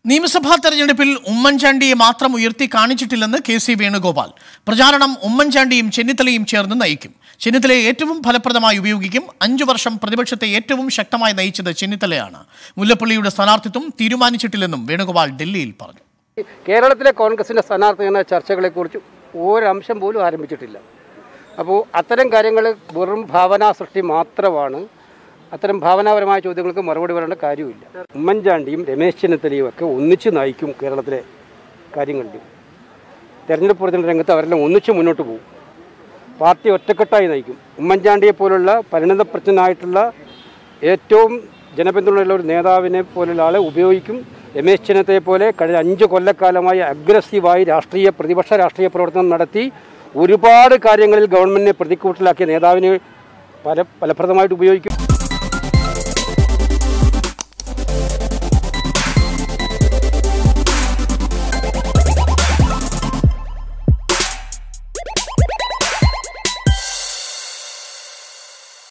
നിയമസഭാ തെരഞ്ഞെടുപ്പിൽ ഉമ്മൻചാണ്ടിയെ മാത്രം ഉയർത്തി കാണിച്ചിട്ടില്ലെന്ന് കെ സി വേണുഗോപാൽ പ്രചാരണം ഉമ്മൻചാണ്ടിയും ചെന്നിത്തലയും ചേർന്ന് നയിക്കും ചെന്നിത്തലയെ ഏറ്റവും ഫലപ്രദമായി ഉപയോഗിക്കും അഞ്ചു വർഷം പ്രതിപക്ഷത്തെ ഏറ്റവും ശക്തമായി നയിച്ചത് ചെന്നിത്തലയാണ് മുല്ലപ്പള്ളിയുടെ സ്ഥാനാർത്ഥിത്വം തീരുമാനിച്ചിട്ടില്ലെന്നും വേണുഗോപാൽ ഡൽഹിയിൽ പറഞ്ഞു കേരളത്തിലെ കോൺഗ്രസിൻ്റെ സ്ഥാനാർത്ഥികളുടെ ചർച്ചകളെക്കുറിച്ച് ഒരംശം പോലും ആരംഭിച്ചിട്ടില്ല അപ്പോൾ അത്തരം കാര്യങ്ങൾ വെറും ഭാവനാ സൃഷ്ടി മാത്രമാണ് അത്തരം ഭാവനാപരമായ ചോദ്യങ്ങൾക്ക് മറുപടി പറയേണ്ട കാര്യമില്ല ഉമ്മൻചാണ്ടിയും രമേശ് ചെന്നിത്തലയും ഒക്കെ ഒന്നിച്ച് നയിക്കും കേരളത്തിലെ കാര്യങ്ങളിൽ തെരഞ്ഞെടുപ്പ് പ്രചരണ രംഗത്ത് അവരെല്ലാം ഒന്നിച്ച് മുന്നോട്ട് പോകും പാർട്ടി ഒറ്റക്കെട്ടായി നയിക്കും ഉമ്മൻചാണ്ടിയെ പോലുള്ള പരിണിതപ്രജ്ഞനായിട്ടുള്ള ഏറ്റവും ജനപിന്തുണയുള്ള ഒരു നേതാവിനെ പോലുള്ള ആളെ ഉപയോഗിക്കും രമേശ് ചെന്നിത്തലയെ പോലെ കഴിഞ്ഞ അഞ്ച് കൊല്ലക്കാലമായി അഗ്രസീവായി രാഷ്ട്രീയ പ്രതിപക്ഷ രാഷ്ട്രീയ പ്രവർത്തനം നടത്തി ഒരുപാട് കാര്യങ്ങളിൽ ഗവൺമെൻറ്റിനെ പ്രതിക്കൂട്ടിലാക്കിയ നേതാവിനെ ഫല ഫലപ്രദമായിട്ട് ഉപയോഗിക്കും